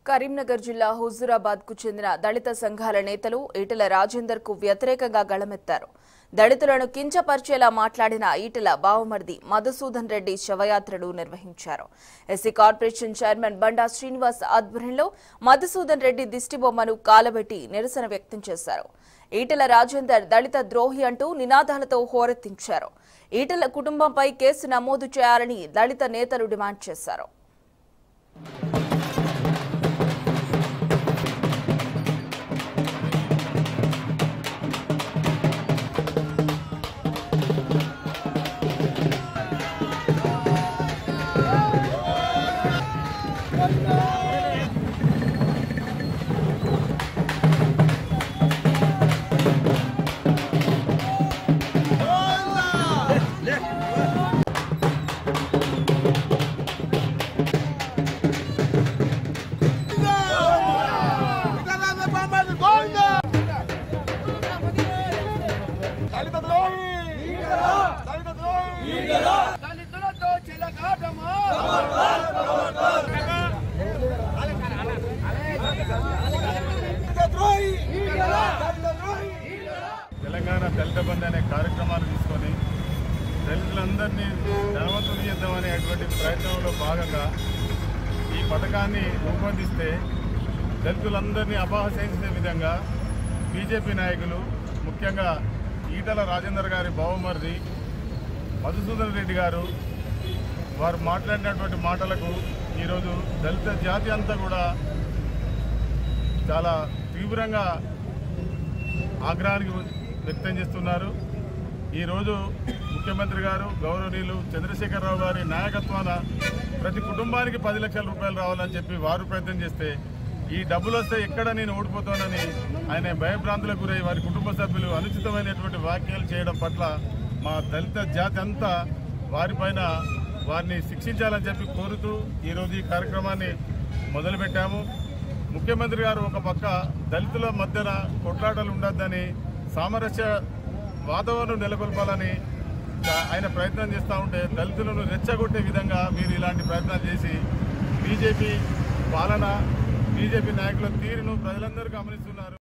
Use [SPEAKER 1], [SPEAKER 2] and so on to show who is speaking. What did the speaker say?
[SPEAKER 1] కరీంనగర్ జిల్లా హుజూరాబాద్ కు చెందిన దళిత సంఘాల నేతలు ఈటెల రాజేందర్ కు వ్యతిరేకంగా గళమెత్తారు దళితులను కించపరిచేలా మాట్లాడిన ఈటెల బావమర్ది మధుసూదన్ రెడ్డి శవయాత్రలు నిర్వహించారు SC corporation chairman Banda Srinivas ఆధ్వర్యంలో మధుసూదన్ రెడ్డి దిష్టిబొమ్మను కాలబెట్టి నిరసన వ్యక్తం చేశారు ఈటెల రాజేందర్ దళిత ద్రోహి అంటూ నినాదాలతో హోరెత్తించారు ఈటెల కుటుంబంపై కేసు నమోదు చేయాలని దళిత నేతలు డిమాండ్ చేశారు
[SPEAKER 2] దళిత ద్రోహి దళిత ద్రోహి దళితులతో చిలకాటమా దళిత ద్రోహి దళిత ద్రోహి
[SPEAKER 3] తెలంగాణ దళిత బంధు అనే కార్యక్రమాన్ని తీసుకొని దళితులందరినీ ధనవంతులు చేద్దామనేటువంటి ప్రయత్నంలో భాగంగా ఈ పథకాన్ని రూపొందిస్తే దళితులందరినీ అపహసించే విధంగా బీజేపీ నాయకులు ముఖ్యంగా ఈటల రాజేందర్ గారి బావమర్రి మధుసూదన్ రెడ్డి గారు వారు మాట్లాడినటువంటి మాటలకు ఈరోజు దళిత జాతి అంతా కూడా చాలా తీవ్రంగా ఆగ్రహానికి వ్యక్తం చేస్తున్నారు ఈరోజు ముఖ్యమంత్రి గారు గౌరవనీయులు చంద్రశేఖరరావు గారి నాయకత్వాన ప్రతి కుటుంబానికి పది లక్షల రూపాయలు రావాలని చెప్పి వారు ప్రయత్నం చేస్తే ఈ డబ్బులు వస్తే ఎక్కడ నేను ఓడిపోతానని ఆయన భయభ్రాంతులకు గురై వారి కుటుంబ సభ్యులు అనుచితమైనటువంటి వ్యాఖ్యలు చేయడం పట్ల మా దళిత జాతి అంతా వారిపైన వారిని శిక్షించాలని చెప్పి కోరుతూ ఈరోజు ఈ కార్యక్రమాన్ని మొదలుపెట్టాము ముఖ్యమంత్రి గారు ఒక పక్క దళితుల మధ్యన కొట్లాటలు ఉండొద్దని సామరస్య వాతావరణం నెలకొల్పాలని తా- ఆయన ప్రయత్నం చేస్తూ ఉంటే దళితులను రెచ్చగొట్టే విధంగా మీరు ఇలాంటి ప్రయత్నాలు చేసి బీజేపీ పాలన బీజేపీ నాయకుల తీరును ప్రజలందరూ గమనిస్తున్నారు